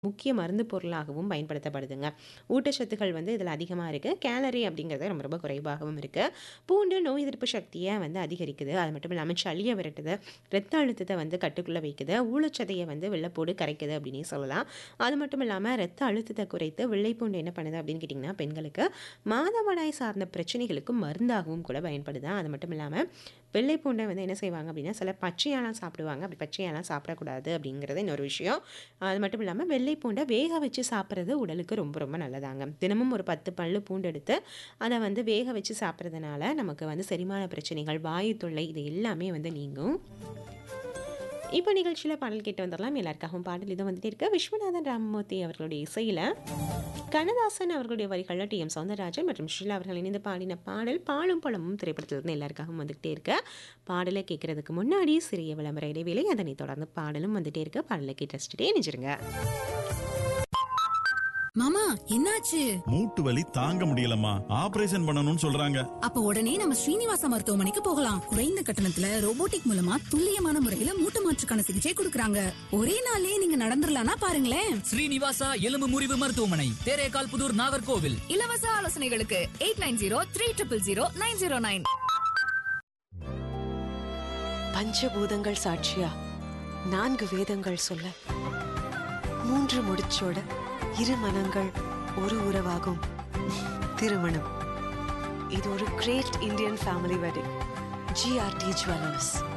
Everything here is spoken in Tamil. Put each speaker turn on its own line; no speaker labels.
முக்கிய மருந்து பொருளாகவும் பயன்படுத்தப்படுதுங்க. ஊட்டச்சத்துக்கள் வந்து இதில அதிகமா இருக்கு. கேலரி அப்படிங்கிறது ரொம்ப ரொம்ப குறைவாகவும் இருக்கு. பூண்டு நோய் எதிர்ப்பு சக்திய வந்து அதிகரிக்குது. அது மட்டும் இல்லாம சளிய விரட்டுது. இரத்த அழுத்தத்த வந்து கட்டுக்குள்ள வைக்குது. ஊழச்சதைய வந்து வெள்ளைப்பூடு கரைக்குது அப்படின்னே சொல்லலாம். அது மட்டும் இல்லாம இரத்த அழுத்தத்த குறைத்து வெள்ளைப்பூண்டு என்ன பண்ணுது அப்படின்னு கேட்டிங்கன்னா, பெண்களுக்கு மாதவிடாய் சார்ந்த பிரச்சனைகளுக்கு மருந்தாகவும் கூட பயன்படுது. அது மட்டும் இல்லாம வெள்ளை பூண்ட வந்து என்ன செய்வாங்க அப்படின்னா, சிலர் பச்சையாலாம் சாப்பிடுவாங்க. அப்படி பச்சையாலாம் சாப்பிடக்கூடாது அப்படிங்கிறது இன்னொரு விஷயம். அது மட்டும் இல்லாம வெள்ளை பூண்ட வேக வச்சு சாப்பிடுறது உடலுக்கு ரொம்ப ரொம்ப நல்லதாங்க. தினமும் ஒரு 10 பல்லு பூண்டு எடுத்து, அத வந்து வேக வச்சு சாப்பிடுறதுனால நமக்கு வந்து செரிமான பிரச்சனைகள், வாயு தொல்லை இது எல்லாமே வந்து நீங்கும். இப்ப நிகழ்ச்சியில பாடல் கேட்டு வந்துரலாம். எல்லாருக்காகவும் பாடல் இதோ வந்துட்டே இருக்கு. விஸ்வநாதன் ராமமூர்த்தி அவர்களுடைய இசையில, கண்ணதாசன் அவர்களுடைய வரிகள்ல டி.எம். சௌந்தரராஜன் மற்றும் ஷீலா அவர்கள் இணைந்து பாடின பாடல் பாலும் பழமும் திரைப்படத்திலிருந்து எல்லாருக்காகவும் வந்துகிட்டே இருக்கு. பாடல கேட்கறதுக்கு முன்னாடி சிறிய விளம்பர இடைவேளை. அதனைத் தொடர்ந்து பாடலும் வந்துட்டே இருக்கு. பாடல கேட்டு ரசிச்சுட்டே இணைஞ்சிருங்க.
மாமா என்னாச்சு
மூட்டு வலி தாங்க முடியலம்மா ஆபரேஷன் பண்ணணும்னு சொல்றாங்க
அப்ப உடனே நம்ம ஸ்ரீனிவாச மருத்துவமனைக்கு போகலாம் குறைந்த கட்டணத்துல ரோபோட்டிக் மூலமா துல்லியமான முறையில மூட்டு மாற்றுக்கான சிகிச்சை கொடுக்கறாங்க ஒரே நாள்லயே நீங்க நடந்துடலாம்னா பாருங்களேன்
ஸ்ரீனிவாசா எலும்பு முறிவு மருத்துவமனை தேரேகால் புதூர் நாகர்கோவில்
இலவச ஆலோசனைகளுக்கு eight nine zero three triple zero nine zero nine
பஞ்சபூதங்கள் சாட்சியா நான்கு வேதங்கள் சொல்ல மூன்று முடிச்சோட இரு மனங்கள் ஒரு உறவாகும் திருமணம் இது ஒரு great Indian family wedding GRT jewellers